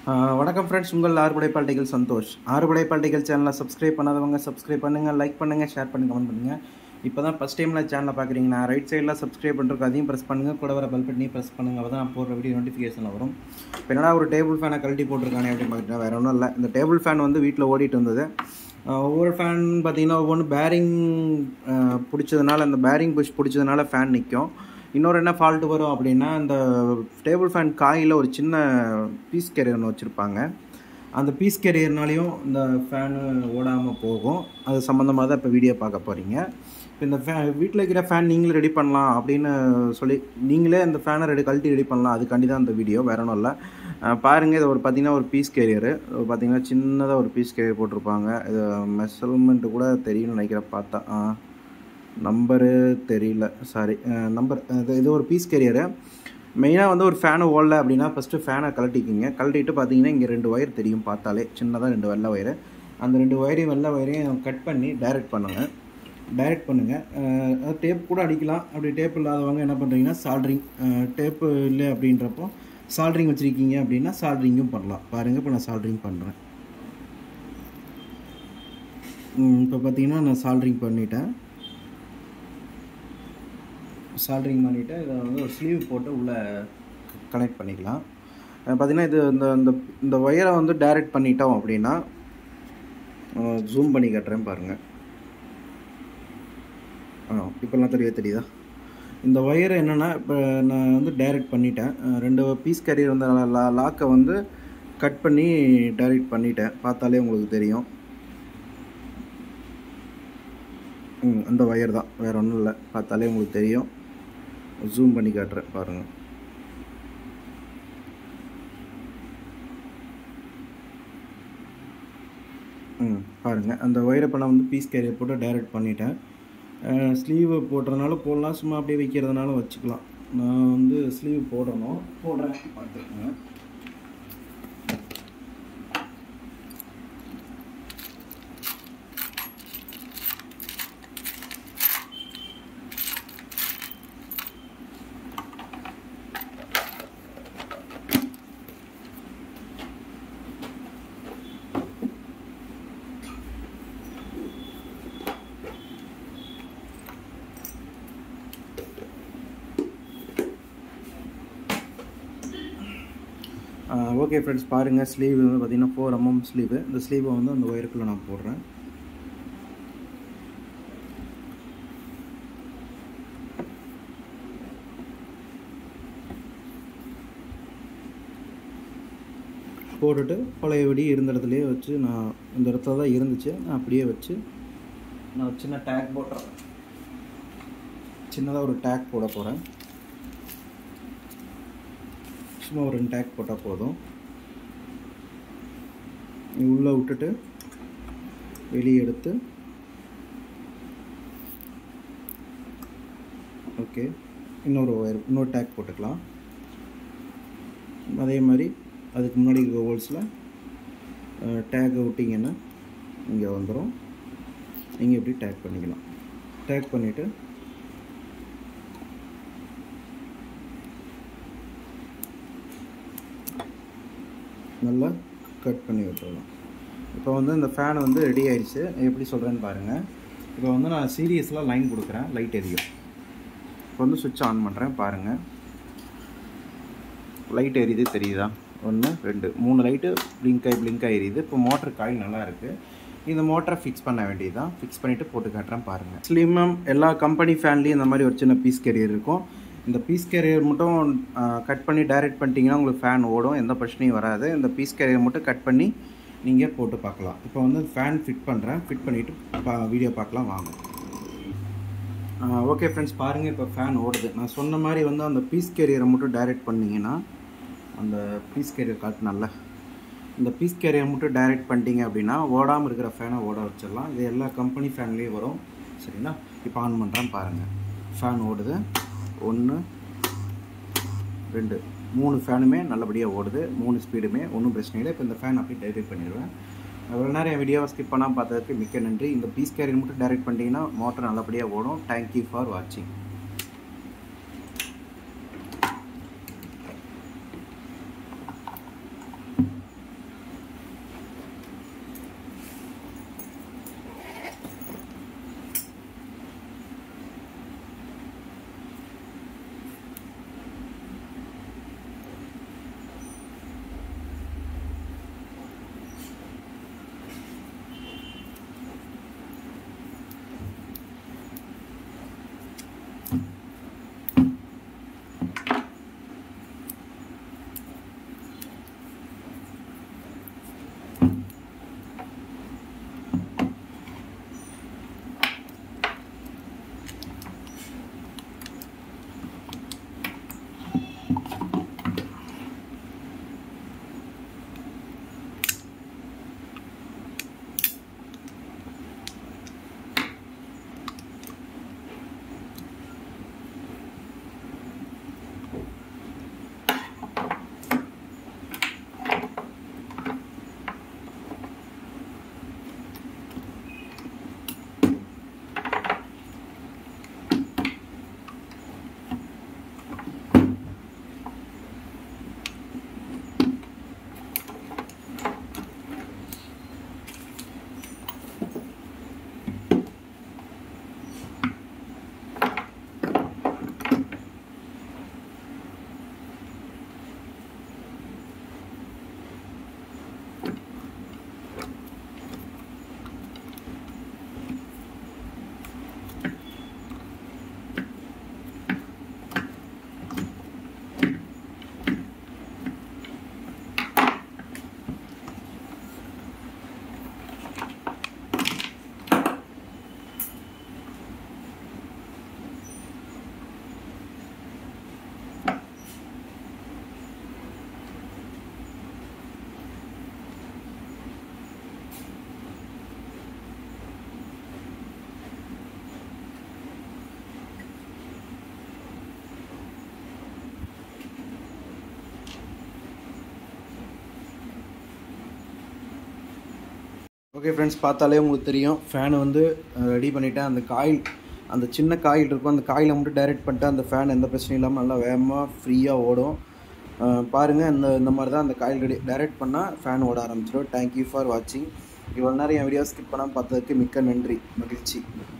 ஆஹ் வணக்கம் ஃப்ரெண்ட்ஸ் உங்கள் ஆறுபடை பால்டிகள் சந்தோஷ் ஆறுபடை பால்டிகள் சேனலை சப்ஸ்கிரைப் பண்ணாதவங்க சப்ஸ்கிரைப் பண்ணுங்கள் லைக் பண்ணுங்கள் ஷேர் பண்ணுங்கள் கமெண்ட் பண்ணுங்கள் இப்போ தான் ஃபஸ்ட் டைமில் சேனலை பார்க்குறீங்கன்னா ரைட் சைடில் சப்ஸ்கிரைப் பண்ணுறதுக்கு அதையும் ப்ரெஸ் பண்ணுங்கள் கூட வர பெல் பட்டனையும் ப்ரெஸ் பண்ணுங்கள் அப்போ தான் நான் போடுற வீடியோ நோட்டிஃபிகேஷனில் வரும் இப்போ என்னடா ஒரு டேபிள் ஃபேனை கழட்டி போட்டிருக்கானே அப்படின்னு பார்த்துட்டா வேறு ஒன்றும் இல்லை இந்த டேபிள் ஃபேன் வந்து வீட்டில் ஓடிட்டு இருந்தது ஆஹ் ஒவ்வொரு ஃபேன் பார்த்தீங்கன்னா ஒவ்வொன்று பேரிங் பிடிச்சதுனால அந்த பேரிங் புஷ் பிடிச்சதுனால ஃபேன் நிற்கும் இன்னொரு என்ன ஃபால்ட் வரும் அப்படின்னா இந்த டேபிள் ஃபேன் காயில் ஒரு சின்ன பீஸ் கேரியர் ஒன்று வச்சுருப்பாங்க அந்த பீஸ் கேரியர்னாலையும் இந்த ஃபேனு ஓடாமல் போகும் அது சம்மந்தமாக தான் இப்போ வீடியோ பார்க்க போகிறீங்க இப்போ இந்த ஃபே வீட்டில் இருக்கிற ஃபேன் நீங்களே ரெடி பண்ணலாம் அப்படின்னு சொல்லி நீங்களே அந்த ஃபேனை ரெடி கழட்டி ரெடி பண்ணலாம் அதுக்காண்டி தான் இந்த வீடியோ வேற ஒன்றும் இல்லை பாருங்கள் இது ஒரு பார்த்தீங்கன்னா ஒரு பீஸ் கேரியரு பார்த்தீங்கன்னா சின்னதாக ஒரு பீஸ் கேரியர் போட்டிருப்பாங்க இது மெஷர்மெண்ட்டு கூட தெரியும்னு நினைக்கிறேன் பார்த்தா ஆ நம்பரு தெரியல சாரி நம்பர் இது இது ஒரு பீஸ் கேரியரு மெயினாக வந்து ஒரு ஃபேனை ஓடல அப்படின்னா ஃபஸ்ட்டு ஃபேனை கழட்டிக்கிங்க கழட்டிட்டு பார்த்தீங்கன்னா இங்கே ரெண்டு ஒயர் தெரியும் பார்த்தாலே சின்னதாக ரெண்டு வெள்ளை ஒயரு அந்த ரெண்டு ஒயரையும் வெள்ளை ஒயரையும் கட் பண்ணி டைரக்ட் பண்ணுங்கள் டைரக்ட் பண்ணுங்கள் டேப் கூட அடிக்கலாம் அப்படி டேப் இல்லாதவங்க என்ன பண்ணுறீங்கன்னா சால்ட்ரிங் டேப்பு இல்லை அப்படின்றப்போ சால்ட்ரிங் வச்சுருக்கீங்க அப்படின்னா சால்ட்ரிங்கும் பண்ணலாம் பாருங்கள் இப்போ நான் சால்ட்ரிங் பண்ணுறேன் இப்போ பார்த்தீங்கன்னா நான் சால்ட்ரிங் பண்ணிட்டேன் சால்ட்ரிங் பண்ணிவிட்டு இதை வந்து ஒரு ஸ்லீவ் போட்டு உள்ளே கனெக்ட் பண்ணிக்கலாம் பார்த்திங்கன்னா இது இந்த இந்த இந்த ஒயரை வந்து டைரக்ட் பண்ணிட்டோம் அப்படின்னா ஜூம் பண்ணி காட்டுறேன் பாருங்கள் ஆ இப்போல்லாம் தெரிய தெரியுதா இந்த ஒயரை என்னென்னா இப்போ நான் வந்து டைரக்ட் பண்ணிட்டேன் ரெண்டு பீஸ் கேரியர் வந்து லா லாக்கை வந்து கட் பண்ணி டைரக்ட் பண்ணிட்டேன் பார்த்தாலே உங்களுக்கு தெரியும் ம் அந்த ஒயர் தான் வேறு ஒன்றும் இல்லை பார்த்தாலே உங்களுக்கு தெரியும் ஜூம் பண்ணி காட்டுறேன் பாருங்கள் ம் பாருங்கள் அந்த ஒயரை இப்போ நான் வந்து பீஸ் கேரியர் போட்டு டைரக்ட் பண்ணிட்டேன் ஸ்லீவ் போடுறதுனால போடலாம் சும்மா அப்படியே வைக்கிறதுனால வச்சுக்கலாம் நான் வந்து ஸ்லீவ் போடணும் போடுறேன் பார்த்துக்கோங்க ஓகே ஃப்ரெண்ட்ஸ் பாருங்கள் ஸ்லீவ் வந்து பார்த்திங்கன்னா ஃபோர் எம்எம் ஸ்லீவு இந்த ஸ்லீவை வந்து அந்த ஒயருக்குள்ளே நான் போடுறேன் போட்டுட்டு பழையபடி இருந்த இடத்துலையே வச்சு நான் இந்த இடத்துல தான் இருந்துச்சு நான் அப்படியே வச்சு நான் சின்ன டேக் போட்டுறேன் சின்னதாக ஒரு டேக் போட போகிறேன் சும்மா ஒரு ரெண்டு டேக் போட்டால் போதும் உள்ளே விட்டுட்டு வெளியே எடுத்து ஓகே இன்னொரு ஒயர் இன்னொரு டேக் போட்டுக்கலாம் அதே மாதிரி அதுக்கு முன்னாடி இருக்க ஹோல்ஸில் டேக்கை விட்டிங்கன்னா இங்கே வந்துடும் நீங்கள் இப்படி டேக் பண்ணிக்கலாம் டேக் பண்ணிவிட்டு நல்லா கட் பண்ணி விட்டுறலாம் இப்போ வந்து இந்த ஃபேன் வந்து ரெடி ஆயிடுச்சு எப்படி சொல்கிறேன்னு பாருங்கள் இப்போ வந்து நான் சீரியஸில் லைன் கொடுக்குறேன் லைட் எரியும் இப்போ வந்து சுவிட்ச் ஆன் பண்ணுறேன் பாருங்கள் லைட் எரியுது தெரியுதா ஒன்று ரெண்டு மூணு லைட்டு பிளிங்க் ஆகி பிளிங்க் ஆகி எரியுது இப்போ மோட்டர் காயில் நல்லா இருக்குது இந்த மோட்டரை ஃபிக்ஸ் பண்ண வேண்டியது தான் ஃபிக்ஸ் பண்ணிவிட்டு போட்டு காட்டுறேன் பாருங்கள் ஸ்லிமம் எல்லா கம்பெனி ஃபேன்லேயும் இந்த மாதிரி ஒரு சின்ன பீஸ் கேரியர் இருக்கும் இந்த பீஸ் கேரியர் மட்டும் கட் பண்ணி டைரக்ட் பண்ணிட்டீங்கன்னா உங்களுக்கு ஃபேன் ஓடும் எந்த பிரச்சனையும் வராது இந்த பீஸ் கேரியர் மட்டும் கட் பண்ணி நீங்கள் போட்டு பார்க்கலாம் இப்போ வந்து ஃபேன் ஃபிட் பண்ணுறேன் ஃபிட் பண்ணிவிட்டு பா வீடியோ பார்க்கலாம் வாங்க ஓகே ஃப்ரெண்ட்ஸ் பாருங்கள் இப்போ ஃபேன் ஓடுது நான் சொன்ன மாதிரி வந்து அந்த பீஸ் கேரியரை மட்டும் டைரக்ட் பண்ணிங்கன்னா அந்த பீஸ் கேரியர் காட்டினல்ல இந்த பீஸ் கேரியர் மட்டும் டைரக்ட் பண்ணிட்டீங்க அப்படின்னா ஓடாமல் இருக்கிற ஃபேனை ஓட வச்சிடலாம் இது எல்லா கம்பெனி ஃபேன்லேயும் வரும் சரிங்களா இப்போ ஆன் பண்ணுறேன் பாருங்கள் ஃபேன் ஓடுது ஒன்று ரெண்டு மூணு ஃபேனுமே நல்லபடியாக ஓடுது மூணு ஸ்பீடுமே ஒன்றும் பிரச்சனை இல்லை இப்போ இந்த ஃபேன் அப்படியே டைரக்ட் பண்ணிடுவேன் இவ்வளோ நேரம் என் வீடியோவை ஸ்கிப் பண்ணால் பார்த்ததுக்கு மிக்க நன்றி இந்த பீஸ் கேரியர் மட்டும் டைரக்ட் பண்ணிட்டீங்கன்னா மோட்டர் நல்லபடியாக ஓடும் தேங்க்யூ ஃபார் வாட்சிங் ஓகே ஃப்ரெண்ட்ஸ் பார்த்தாலே உங்களுக்கு தெரியும் ஃபேன் வந்து ரெடி பண்ணிவிட்டேன் அந்த காயில் அந்த சின்ன காயில் இருக்கும் அந்த காயிலை மட்டும் டைரக்ட் பண்ணிட்டு அந்த ஃபேன் எந்த பிரச்சனையும் இல்லாமல் நல்லா வேகமாக ஃப்ரீயாக ஓடும் பாருங்கள் இந்த இந்த மாதிரி தான் அந்த காயில் ரெடி டைரக்ட் பண்ணால் ஃபேன் ஓட ஆரம்பிச்சிடும் தேங்க்யூ ஃபார் வாட்சிங் இவ்வளோ நேரம் என் வீடியோ ஸ்கிப் பண்ணாமல் பார்த்ததுக்கு மிக்க நன்றி மகிழ்ச்சி